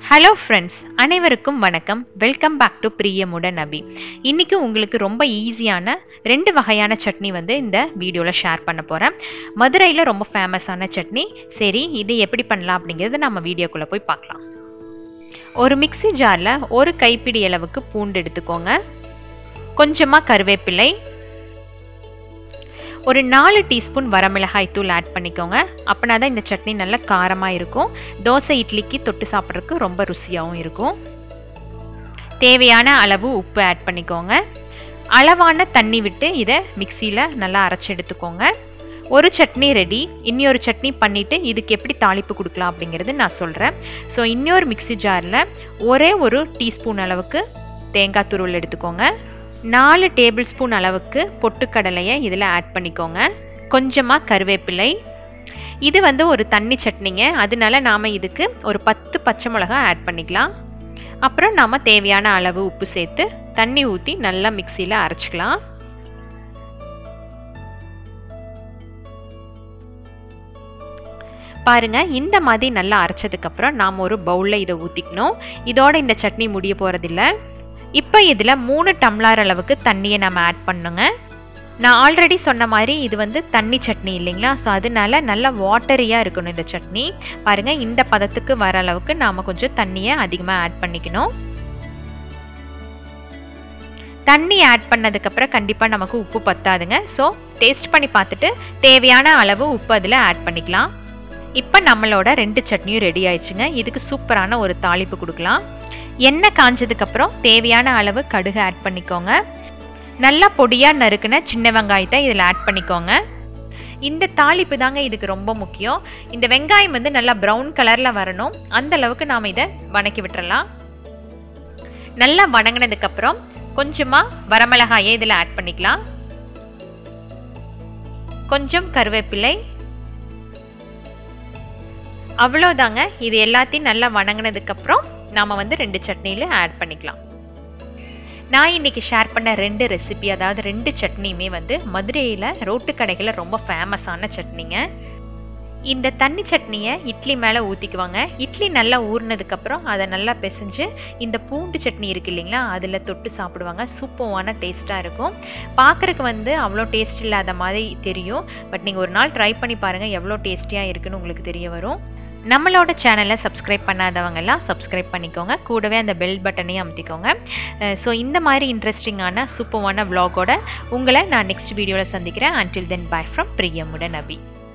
hello friends அனைவருக்கும் வணக்கம் welcome back to பிரியமுடன் நபி இன்றைக்கி உங்களுக்கு ரொம்ப ஈஸியான ரெண்டு வகையான சட்னி வந்து இந்த வீடியோவில் ஷேர் பண்ண போகிறேன் மதுரையில் ரொம்ப ஃபேமஸான சட்னி சரி இது எப்படி பண்ணலாம் அப்படிங்கிறது நம்ம வீடியோக்குள்ளே போய் பார்க்கலாம் ஒரு மிக்ஸி ஜாரில் ஒரு கைப்பிடி அளவுக்கு பூண்டு எடுத்துக்கோங்க கொஞ்சமாக கருவேப்பிலை ஒரு நாலு டீஸ்பூன் வரமிளகாய் தூள் ஆட் பண்ணிக்கோங்க அப்படின்னா தான் இந்த சட்னி நல்ல காரமாக இருக்கும் தோசை இட்லிக்கு தொட்டு சாப்பிட்றதுக்கு ரொம்ப ருசியாகவும் இருக்கும் தேவையான அளவு உப்பு ஆட் பண்ணிக்கோங்க அளவான தண்ணி விட்டு இதை மிக்சியில் நல்லா அரைச்சி எடுத்துக்கோங்க ஒரு சட்னி ரெடி இன்னொரு சட்னி பண்ணிவிட்டு இதுக்கு எப்படி தாளிப்பு கொடுக்கலாம் அப்படிங்கிறது நான் சொல்கிறேன் ஸோ இன்னொரு மிக்சி ஜாரில் ஒரே ஒரு டீஸ்பூன் அளவுக்கு தேங்காய் துருவல் எடுத்துக்கோங்க நாலு டேபிள் ஸ்பூன் அளவுக்கு பொட்டுக்கடலையை இதில் ஆட் பண்ணிக்கோங்க கொஞ்சமாக கருவேப்பிலை இது வந்து ஒரு தண்ணி சட்னிங்க அதனால நாம் இதுக்கு ஒரு பத்து பச்சை மிளகா ஆட் பண்ணிக்கலாம் அப்புறம் நாம் தேவையான அளவு உப்பு சேர்த்து தண்ணி ஊற்றி நல்லா மிக்சியில் அரைச்சிக்கலாம் பாருங்க இந்த மாதிரி நல்லா அரைச்சதுக்கப்புறம் நாம் ஒரு பவுலில் இதை ஊற்றிக்கணும் இதோட இந்த சட்னி முடிய போகிறதில்ல இப்போ இதில் மூணு டம்ளர் அளவுக்கு தண்ணியை நம்ம ஆட் பண்ணுங்க நான் ஆல்ரெடி சொன்ன மாதிரி இது வந்து தண்ணி சட்னி இல்லைங்களா ஸோ அதனால நல்லா வாட்டரியாக இருக்கணும் இந்த சட்னி பாருங்கள் இந்த பதத்துக்கு வர அளவுக்கு நாம் கொஞ்சம் தண்ணியை அதிகமாக ஆட் பண்ணிக்கணும் தண்ணி ஆட் பண்ணதுக்கப்புறம் கண்டிப்பாக நமக்கு உப்பு பத்தாதுங்க ஸோ டேஸ்ட் பண்ணி பார்த்துட்டு தேவையான அளவு உப்பு அதில் ஆட் பண்ணிக்கலாம் இப்போ நம்மளோட ரெண்டு சட்னியும் ரெடி ஆயிடுச்சுங்க இதுக்கு சூப்பரான ஒரு தாளிப்பு கொடுக்கலாம் எண்ணெய் காஞ்சதுக்கப்புறம் தேவையான அளவு கடுகு ஆட் பண்ணிக்கோங்க நல்லா பொடியாக நறுக்குன சின்ன வெங்காயத்தை இதில் ஆட் பண்ணிக்கோங்க இந்த தாளிப்பு தாங்க இதுக்கு ரொம்ப முக்கியம் இந்த வெங்காயம் வந்து நல்லா ப்ரௌன் கலரில் வரணும் அந்த அளவுக்கு நாம் இதை வணக்கி விட்டுறலாம் நல்லா வணங்கினதுக்கப்புறம் கொஞ்சமாக வரமிளகாயை இதில் ஆட் பண்ணிக்கலாம் கொஞ்சம் கருவேப்பிலை அவ்வளோதாங்க இது எல்லாத்தையும் நல்லா வணங்கினதுக்கப்புறம் நாம் வந்து ரெண்டு சட்னியில் ஆட் பண்ணிக்கலாம் நான் இன்றைக்கி ஷேர் பண்ண ரெண்டு ரெசிபி அதாவது ரெண்டு சட்னியுமே வந்து மதுரையில் ரோட்டு கடைகளில் ரொம்ப ஃபேமஸான சட்னிங்க இந்த தண்ணி சட்னியை இட்லி மேலே ஊற்றிக்குவாங்க இட்லி நல்லா ஊறினதுக்கப்புறம் அதை நல்லா பிசைஞ்சு இந்த பூண்டு சட்னி இருக்குது இல்லைங்களா அதில் தொட்டு சாப்பிடுவாங்க சூப்பரான டேஸ்ட்டாக இருக்கும் பார்க்குறக்கு வந்து அவ்வளோ டேஸ்ட் இல்லாத மாதிரி தெரியும் பட் நீங்கள் ஒரு நாள் ட்ரை பண்ணி பாருங்கள் எவ்வளோ டேஸ்டியாக இருக்குன்னு உங்களுக்கு தெரிய வரும் நம்மளோட சேனலை சப்ஸ்கிரைப் பண்ணாதவங்கெல்லாம் சப்ஸ்கிரைப் பண்ணிக்கோங்க கூடவே அந்த பெல் பட்டனையும் அமுத்திக்கோங்க ஸோ இந்த மாதிரி இன்ட்ரெஸ்டிங்கான சூப்பரான விலாகோட உங்களை நான் நெக்ஸ்ட் வீடியோவில் சந்திக்கிறேன் அன்டில் தென் பை ஃப்ரம் பிரியமுடன் நபி